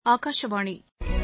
ஆகாஷவாணி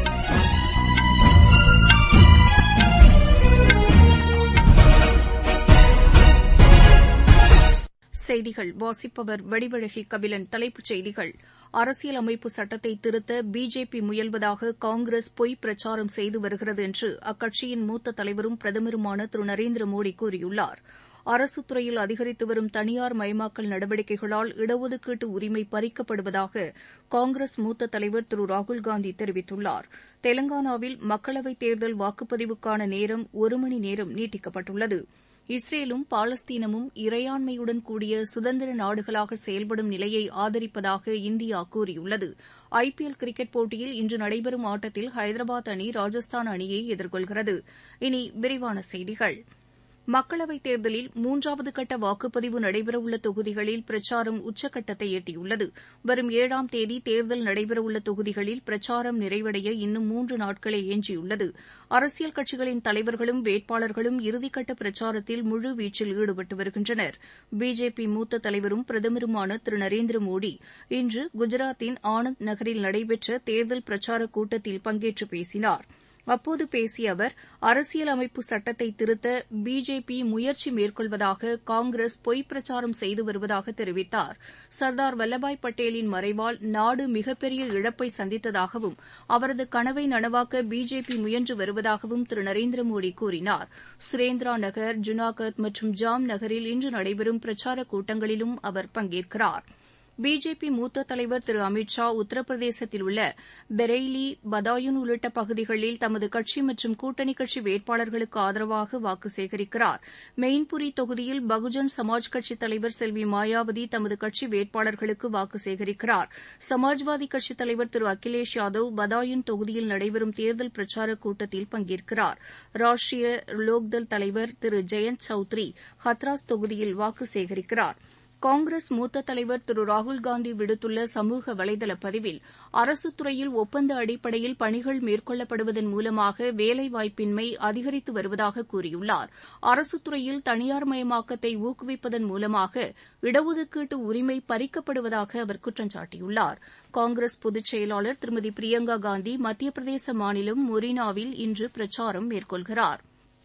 செய்திகள் வாசிப்பவர் வடிவழகி கபிலன் தலைப்புச் செய்திகள் அரசியல் அமைப்பு சட்டத்தை திருத்த பிஜேபி முயல்வதாக காங்கிரஸ் பொய் பிரச்சாரம் செய்து வருகிறது என்று அக்கட்சியின் மூத்த தலைவரும் பிரதமருமான திரு நரேந்திர மோடி கூறியுள்ளார் அரசுத் துறையில் அதிகரித்து வரும் தனியார் மயமாக்கல் நடவடிக்கைகளால் இடஒதுக்கீட்டு உரிமை பறிக்கப்படுவதாக காங்கிரஸ் மூத்த தலைவர் திரு ராகுல்காந்தி தெரிவித்துள்ளார் தெலங்கானாவில் மக்களவைத் தேர்தல் வாக்குப்பதிவுக்கான நேரம் ஒரு மணி நேரம் நீட்டிக்கப்பட்டுள்ளது இஸ்ரேலும் பாலஸ்தீனமும் இறையாண்மையுடன் கூடிய சுதந்திர நாடுகளாக செயல்படும் நிலையை ஆதரிப்பதாக இந்தியா கூறியுள்ளது ஐ பி எல் கிரிக்கெட் போட்டியில் இன்று நடைபெறும் ஆட்டத்தில் ஹைதராபாத் அணி ராஜஸ்தான் அணியை எதிர்கொள்கிறது இனி விரிவான செய்திகள் மக்களவைத் தேர்தலில் மூன்றாவது கட்ட வாக்குப்பதிவு நடைபெறவுள்ள தொகுதிகளில் பிரச்சாரம் உச்சக்கட்டத்தை எட்டியுள்ளது வரும் ஏழாம் தேதி தேர்தல் நடைபெறவுள்ள தொகுதிகளில் பிரச்சாரம் நிறைவடைய இன்னும் மூன்று நாட்களே எஞ்சியுள்ளது அரசியல் கட்சிகளின் தலைவர்களும் வேட்பாளர்களும் இறுதிக்கட்ட பிரச்சாரத்தில் முழுவீச்சில் ஈடுபட்டு வருகின்றனர் பிஜேபி மூத்த தலைவரும் பிரதமருமான திரு நரேந்திர மோடி இன்று குஜராத்தின் ஆனந்த் நகரில் நடைபெற்ற தேர்தல் பிரச்சாரக் கூட்டத்தில் பங்கேற்று பேசினாா் அப்போது பேசிய அவர் அரசியல் அமைப்பு சட்டத்தை திருத்த பிஜேபி முயற்சி மேற்கொள்வதாக காங்கிரஸ் பொய் பிரச்சாரம் செய்து வருவதாக தெரிவித்தார் சர்தார் வல்லபாய் பட்டேலின் மறைவால் நாடு மிகப்பெரிய இழப்பை சந்தித்ததாகவும் அவரது கனவை நனவாக்க பிஜேபி முயன்று வருவதாகவும் திரு நரேந்திர மோடி கூறினார் சுரேந்திரா நகர் ஜுனாகத் மற்றும் ஜாம் நகரில் இன்று நடைபெறும் பிரச்சாரக் கூட்டங்களிலும் அவர் பங்கேற்கிறாா் பிஜேபி மூத்த தலைவர் திரு அமித் ஷா உத்தரப்பிரதேசத்தில் உள்ள பெரெய்லி பதாயுன் உள்ளிட்ட பகுதிகளில் தமது கட்சி மற்றும் கூட்டணி கட்சி வேட்பாளர்களுக்கு ஆதரவாக வாக்கு சேகரிக்கிறார் மெயின்புரி தொகுதியில் பகுஜன் சமாஜ் கட்சித் தலைவர் செல்வி மாயாவதி தமது கட்சி வேட்பாளர்களுக்கு வாக்கு சேகரிக்கிறார் சமாஜ்வாதி கட்சித் தலைவர் திரு அகிலேஷ் யாதவ் பதாயுன் தொகுதியில் நடைபெறும் தேர்தல் பிரச்சாரக் கூட்டத்தில் பங்கேற்கிறார் ராஷ்டிரிய லோக்தள் தலைவர் திரு ஜெயந்த் சௌத்ரி ஹத்ராஸ் தொகுதியில் வாக்கு சேகரிக்கிறாா் காங்கிரஸ் மூத்த தலைவர் திரு ராகுல்காந்தி விடுத்துள்ள சமூக வலைதள பதிவில் அரசுத் துறையில் ஒப்பந்த அடிப்படையில் பணிகள் மேற்கொள்ளப்படுவதன் மூலமாக வேலைவாய்ப்பின்மை அதிகரித்து வருவதாக கூறியுள்ளார் அரசுத் துறையில் தனியார் மயமாக்கத்தை ஊக்குவிப்பதன் மூலமாக இடஒதுக்கீட்டு உரிமை பறிக்கப்படுவதாக அவர் குற்றம் சாட்டியுள்ளார் காங்கிரஸ் பொதுச் செயலாளர் திருமதி பிரியங்கா காந்தி மத்திய பிரதேச மாநிலம் மொரினாவில் இன்று பிரச்சாரம் மேற்கொள்கிறாா்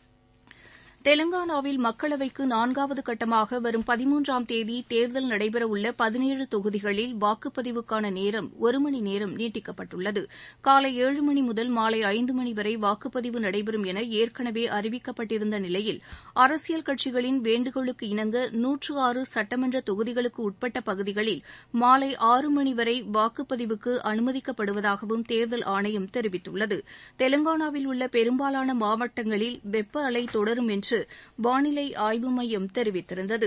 தெலங்கானாவில் மக்களவைக்கு நான்காவது கட்டமாக வரும் பதிமூன்றாம் தேதி தேர்தல் நடைபெறவுள்ள பதினேழு தொகுதிகளில் வாக்குப்பதிவுக்கான நேரம் ஒரு மணி நேரம் நீட்டிக்கப்பட்டுள்ளது காலை ஏழு மணி முதல் மாலை ஐந்து மணி வரை வாக்குப்பதிவு நடைபெறும் என ஏற்கனவே அறிவிக்கப்பட்டிருந்த நிலையில் அரசியல் கட்சிகளின் வேண்டுகோளுக்கு இணங்க நூற்று ஆறு சட்டமன்ற தொகுதிகளுக்கு உட்பட்ட பகுதிகளில் மாலை ஆறு மணி வரை வாக்குப்பதிவுக்கு அனுமதிக்கப்படுவதாகவும் தேர்தல் ஆணையம் தெரிவித்துள்ளது தெலங்கானாவில் உள்ள பெரும்பாலான மாவட்டங்களில் வெப்ப அலை தொடரும் என்று வானிலை ஆய்வு மையம் தெரிவித்திருந்தது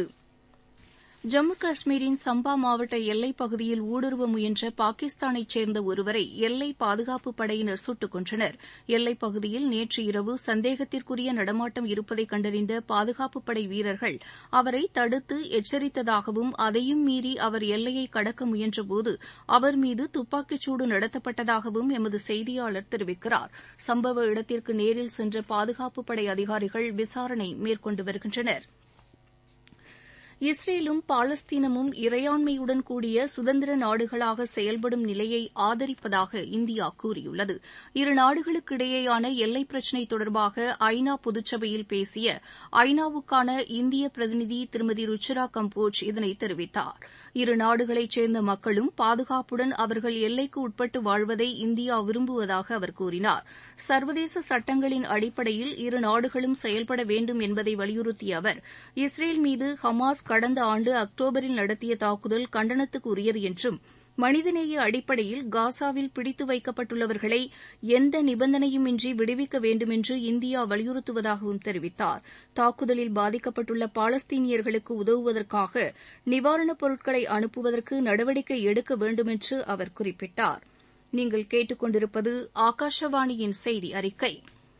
ஜம்மு காஷ்மீரின் சம்பா மாவட்ட எல்லைப் பகுதியில் ஊடுருவ முயன்ற பாகிஸ்தானைச் சேர்ந்த ஒருவரை எல்லை பாதுகாப்பு படையினர் சுட்டுக் கொன்றனர் எல்லைப் பகுதியில் நேற்று இரவு சந்தேகத்திற்குரிய நடமாட்டம் இருப்பதை கண்டறிந்த பாதுகாப்புப் படை வீரர்கள் அவரை தடுத்து எச்சரித்ததாகவும் அதையும் மீறி அவர் எல்லையை கடக்க முயன்றபோது அவர் மீது துப்பாக்கிச்சூடு நடத்தப்பட்டதாகவும் எமது செய்தியாளர் தெரிவிக்கிறார் சம்பவ இடத்திற்கு நேரில் சென்ற பாதுகாப்புப் படை அதிகாரிகள் விசாரணை மேற்கொண்டு வருகின்றனா் இஸ்ரேலும் பாலஸ்தீனமும் இறையாண்மையுடன் கூடிய சுதந்திர நாடுகளாக செயல்படும் நிலையை ஆதரிப்பதாக இந்தியா கூறியுள்ளது இரு நாடுகளுக்கு இடையேயான எல்லைப் பிரச்சினை தொடர்பாக ஐநா பொதுச்சபையில் பேசிய ஐநாவுக்கான இந்திய பிரதிநிதி திருமதி ருச்சிரா கம்போஜ் இதனை தெரிவித்தார் இரு நாடுகளைச் சேர்ந்த மக்களும் பாதுகாப்புடன் அவர்கள் எல்லைக்கு உட்பட்டு வாழ்வதை இந்தியா விரும்புவதாக அவர் கூறினார் சர்வதேச சட்டங்களின் அடிப்படையில் இரு நாடுகளும் செயல்பட வேண்டும் என்பதை வலியுறுத்திய அவர் இஸ்ரேல் மீது ஹமாஸ் கடந்த ஆண்டு அக்டோபரில் நடத்திய தாக்குதல் கண்டனத்துக்கு உரியது என்றும் மனிதநேய அடிப்படையில் காசாவில் பிடித்து வைக்கப்பட்டுள்ளவர்களை எந்த நிபந்தனையுமின்றி விடுவிக்க வேண்டுமென்று இந்தியா வலியுறுத்துவதாகவும் தெரிவித்தார் தாக்குதலில் பாதிக்கப்பட்டுள்ள பாலஸ்தீனியர்களுக்கு உதவுவதற்காக நிவாரணப் பொருட்களை அனுப்புவதற்கு நடவடிக்கை எடுக்க வேண்டுமென்று அவர் குறிப்பிட்டார் நீங்கள் கேட்டுக் கொண்டிருப்பது ஆகாஷவாணியின் செய்தி அறிக்கை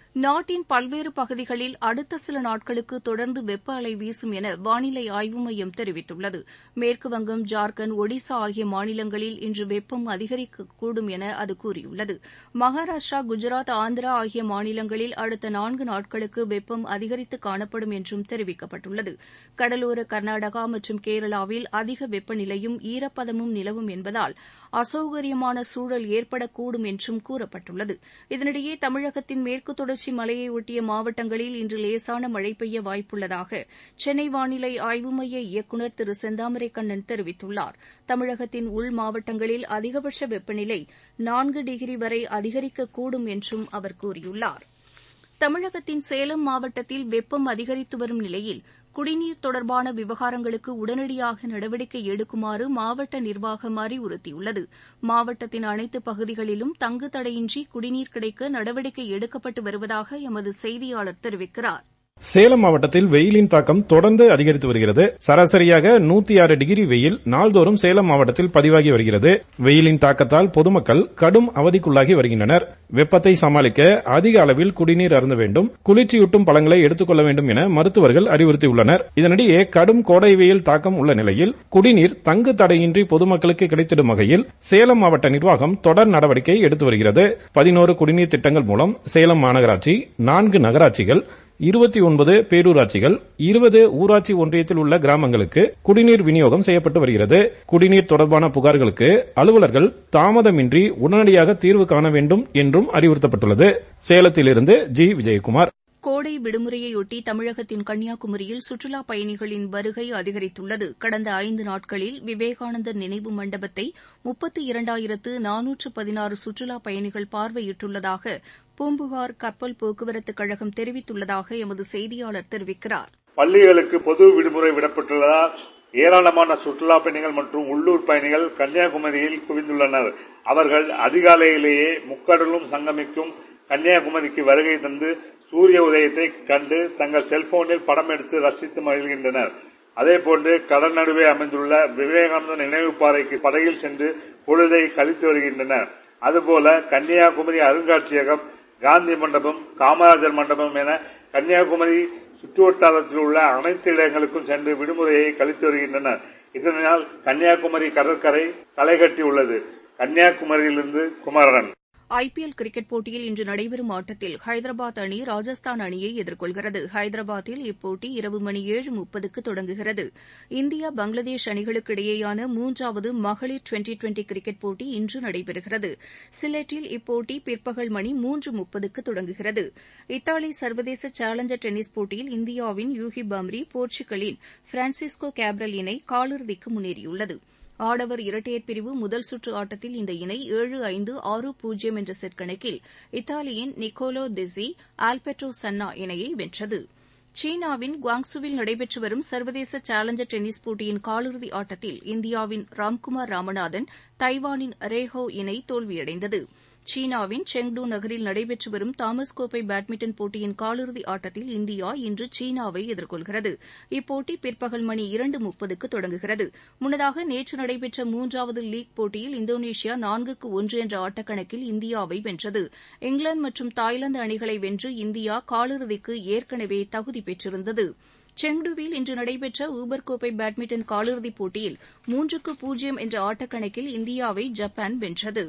நாட்டின் பல்வேறு பகுதிகளில் அடுத்த சில நாட்களுக்கு தொடர்ந்து வெப்ப அலை வீசும் என வானிலை ஆய்வு மையம் தெரிவித்துள்ளது மேற்குவங்கம் ஜார்க்கண்ட் ஒடிசா ஆகிய மாநிலங்களில் இன்று வெப்பம் அதிகரிக்கக்கூடும் என அது கூறியுள்ளது மகாராஷ்டிரா குஜராத் ஆந்திரா ஆகிய மாநிலங்களில் அடுத்த நான்கு நாட்களுக்கு வெப்பம் அதிகரித்து காணப்படும் என்றும் தெரிவிக்கப்பட்டுள்ளது கடலோர கர்நாடகா மற்றும் கேரளாவில் அதிக வெப்பநிலையும் ஈரப்பதமும் நிலவும் என்பதால் அசௌகரியமான சூழல் ஏற்படக்கூடும் என்றும் கூறப்பட்டுள்ளது இதனிடையே தமிழகத்தின் மேற்கு தொடர்ச்சி மலையை ஒட்டிய மாவட்டங்களில் இன்று லேசான மழை பெய்ய வாய்ப்புள்ளதாக சென்னை வானிலை ஆய்வு மைய இயக்குநர் திரு செந்தாமரை கண்ணன் தெரிவித்துள்ளார் தமிழகத்தின் உள் மாவட்டங்களில் அதிகபட்ச வெப்பநிலை நான்கு டிகிரி வரை அதிகரிக்கக்கூடும் என்றும் அவர் கூறியுள்ளார் தமிழகத்தின் சேலம் மாவட்டத்தில் வெப்பம் அதிகரித்து வரும் நிலையில் குடிநீர் தொடர்பான விவகாரங்களுக்கு உடனடியாக நடவடிக்கை எடுக்குமாறு மாவட்ட நிர்வாகம் அறிவுறுத்தியுள்ளது மாவட்டத்தின் அனைத்து பகுதிகளிலும் தங்கு தடையின்றி குடிநீர் கிடைக்க நடவடிக்கை எடுக்கப்பட்டு வருவதாக எமது செய்தியாளர் தெரிவிக்கிறார் சேலம் மாவட்டத்தில் வெயிலின் தாக்கம் தொடர்ந்து அதிகரித்து வருகிறது சராசரியாக நூத்தி ஆறு டிகிரி வெயில் நாள்தோறும் சேலம் மாவட்டத்தில் பதிவாகி வருகிறது வெயிலின் தாக்கத்தால் பொதுமக்கள் கடும் அவதிக்குள்ளாகி வருகின்றனர் வெப்பத்தை சமாளிக்க அதிக அளவில் குடிநீர் அருந்த வேண்டும் குளிர்ச்சியூட்டும் பழங்களை எடுத்துக் கொள்ள வேண்டும் என மருத்துவர்கள் அறிவுறுத்தியுள்ளனர் இதனிடையே கடும் கோடை வெயில் தாக்கம் உள்ள நிலையில் குடிநீர் தங்கு தடையின்றி பொதுமக்களுக்கு கிடைத்திடும் வகையில் சேலம் மாவட்ட நிர்வாகம் தொடர் நடவடிக்கை எடுத்து வருகிறது பதினோரு குடிநீர் திட்டங்கள் மூலம் சேலம் மாநகராட்சி நான்கு நகராட்சிகள் இருபத்தி ஒன்பது பேரூராட்சிகள் இருபது ஊராட்சி ஒன்றியத்தில் உள்ள கிராமங்களுக்கு குடிநீர் விநியோகம் செய்யப்பட்டு வருகிறது குடிநீர் தொடர்பான புகார்களுக்கு அலுவலர்கள் தாமதமின்றி உடனடியாக தீர்வு காண வேண்டும் என்றும் அறிவுறுத்தப்பட்டுள்ளது சேலத்திலிருந்து ஜி விஜயகுமார் கோடை விடுமுறையொட்டி தமிழகத்தின் கன்னியாகுமரியில் சுற்றுலாப் பயணிகளின் வருகை அதிகரித்துள்ளது கடந்த ஐந்து நாட்களில் விவேகானந்தர் நினைவு மண்டபத்தை முப்பத்தி இரண்டாயிரத்து நானூற்று பதினாறு சுற்றுலாப் பயணிகள் பார்வையிட்டுள்ளதாக பூம்புகார் கப்பல் போக்குவரத்துக் கழகம் தெரிவித்துள்ளதாக எமது செய்தியாளர் தெரிவிக்கிறார் பள்ளிகளுக்கு பொது விடுமுறை விடப்பட்டுள்ளதால் ஏராளமான சுற்றுலா பயணிகள் மற்றும் உள்ளூர் பயணிகள் கன்னியாகுமரியில் குவிந்துள்ளனர் அவர்கள் அதிகாலையிலேயே முக்கடலும் சங்கமிக்கும் கன்னியாகுமரிக்கு வருகை தந்து சூரிய உதயத்தை கண்டு தங்கள் செல்போனில் படம் எடுத்து ரசித்து மகிழ்கின்றனர் அதேபோன்று கடல் நடுவே அமைந்துள்ள விவேகானந்த நினைவு பாறைக்கு படகில் சென்று பொழுதை கழித்து வருகின்றனர் அதுபோல கன்னியாகுமரி அருங்காட்சியகம் காந்தி மண்டபம் காமராஜர் மண்டபம் என கன்னியாகுமரி சுற்றுவட்டாரத்தில் உள்ள அனைத்து இடங்களுக்கும் சென்று விடுமுறையை கழித்து வருகின்றனர் இதனால் கன்னியாகுமரி கடற்கரை களை கட்டியுள்ளது கன்னியாகுமரியிலிருந்து குமரன் ஐபிஎல் கிரிக்கெட் போட்டியில் இன்று நடைபெறும் ஆட்டத்தில் ஹைதராபாத் அணி ராஜஸ்தான் அணியை எதிர்கொள்கிறது ஹைதராபாத்தில் இப்போட்டி இரவு மணி ஏழு முப்பதுக்கு தொடங்குகிறது இந்தியா பங்களாதேஷ் அணிகளுக்கு இடையேயான மூன்றாவது மகளிர் டுவெண்டி டுவெண்டி கிரிக்கெட் போட்டி இன்று நடைபெறுகிறது சில்லெட்டில் இப்போட்டி பிற்பகல் மணி மூன்று முப்பதுக்கு தொடங்குகிறது இத்தாலி சர்வதேச சேலஞ்சர் டென்னிஸ் போட்டியில் இந்தியாவின் யூகி பாம்ரி போர்ச்சுகலின் பிரான்சிஸ்கோ கேப்ரல் இணை காலிறுதிக்கு முன்னேறியுள்ளது ஆடவர் இரட்டையர் பிரிவு முதல் சுற்று ஆட்டத்தில் இந்த இணை ஏழு ஐந்து ஆறு பூஜ்ஜியம் என்ற செட் கணக்கில் இத்தாலியின் நிக்கோலோ தெஸி ஆல்பெட்ரோ சன்னா இணையை வென்றது சீனாவின் குவாங்சுவில் நடைபெற்று வரும் சர்வதேச சேலஞ்சர் டென்னிஸ் போட்டியின் காலிறுதி ஆட்டத்தில் இந்தியாவின் ராம்குமார் ராமநாதன் தைவானின் ரேஹோ இணை தோல்வியடைந்தது சீனாவின் செங்டு நகரில் நடைபெற்று வரும் தாமஸ் கோப்பை பேட்மிண்டன் போட்டியின் காலிறுதி ஆட்டத்தில் இந்தியா இன்று சீனாவை எதிர்கொள்கிறது இப்போட்டி பிற்பகல் மணி இரண்டு முப்பதுக்கு தொடங்குகிறது முன்னதாக நேற்று நடைபெற்ற மூன்றாவது லீக் போட்டியில் இந்தோனேஷியா நான்குக்கு ஒன்று என்ற ஆட்டக்கணக்கில் இந்தியாவை வென்றது இங்கிலாந்து மற்றும் தாய்லாந்து அணிகளை வென்று இந்தியா காலிறுதிக்கு ஏற்கனவே தகுதி பெற்றிருந்தது செங்டுவில் இன்று நடைபெற்ற ஊபர் கோப்பை பேட்மிண்டன் காலிறுதிப் போட்டியில் மூன்றுக்கு பூஜ்ஜியம் என்ற ஆட்டக்கணக்கில் இந்தியாவை ஜப்பான் வென்றது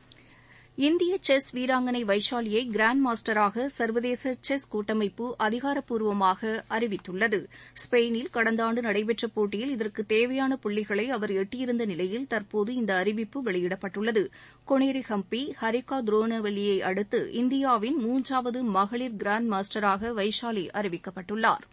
இந்திய செஸ் வீராங்கனை வைஷாலியை கிராண்ட் மாஸ்டராக சர்வதேச செஸ் கூட்டமைப்பு அதிகாரப்பூர்வமாக அறிவித்துள்ளது ஸ்பெயினில் கடந்த ஆண்டு நடைபெற்ற போட்டியில் இதற்கு தேவையான புள்ளிகளை அவர் எட்டியிருந்த நிலையில் தற்போது இந்த அறிவிப்பு வெளியிடப்பட்டுள்ளது கொனேரி ஹம்பி ஹரிகா துரோனவலியை அடுத்து இந்தியாவின் மூன்றாவது மகளிர் கிராண்ட் மாஸ்டராக வைஷாலி அறிவிக்கப்பட்டுள்ளார்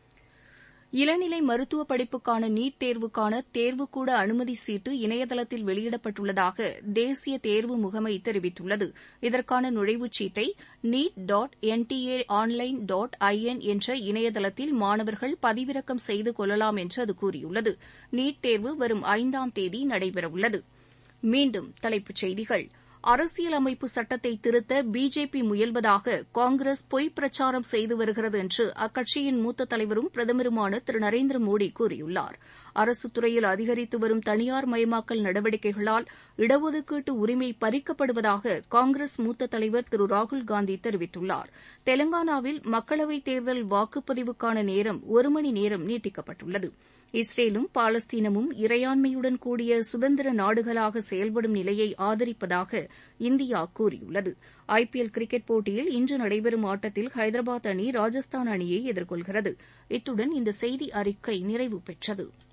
இளநிலை மருத்துவ படிப்புக்கான நீட் தேர்வுக்கான தேர்வுக்கூட அனுமதி சீட்டு இணையதளத்தில் வெளியிடப்பட்டுள்ளதாக தேசிய தேர்வு முகமை தெரிவித்துள்ளது இதற்கான நுழைவுச் சீட்டை NEET dot NTA online dot IN என்ற இணையதளத்தில் மாணவர்கள் பதிவிறக்கம் செய்து கொள்ளலாம் என்று அது கூறியுள்ளது நீட் தேர்வு வரும் ஐந்தாம் தேதி நடைபெறவுள்ளது மீண்டும் தலைப்புச் செய்திகள் அரசியலமைப்பு சட்டத்தை திருத்த பிஜேபி முயல்வதாக காங்கிரஸ் பொய் பிரச்சாரம் செய்து வருகிறது என்று அக்கட்சியின் மூத்த தலைவரும் பிரதமருமான திரு நரேந்திர மோடி கூறியுள்ளார் அரசுத் துறையில் அதிகரித்து வரும் தனியார் மயமாக்கல் நடவடிக்கைகளால் இடஒதுக்கீட்டு உரிமை பறிக்கப்படுவதாக காங்கிரஸ் மூத்த தலைவர் திரு ராகுல்காந்தி தெரிவித்துள்ளார் தெலங்கானாவில் மக்களவைத் தேர்தல் வாக்குப்பதிவுக்கான நேரம் ஒரு மணி நேரம் நீட்டிக்கப்பட்டுள்ளது இஸ்ரேலும் பாலஸ்தீனமும் இறையாண்மையுடன் கூடிய சுதந்திர நாடுகளாக செயல்படும் நிலையை ஆதரிப்பதாக இந்தியா கூறியுள்ளது ஐபிஎல் கிரிக்கெட் போட்டியில் இன்று நடைபெறும் ஆட்டத்தில் ஹைதராபாத் அணி ராஜஸ்தான் அணியை எதிர்கொள்கிறது இத்துடன் இந்த செய்தி அறிக்கை நிறைவு பெற்றது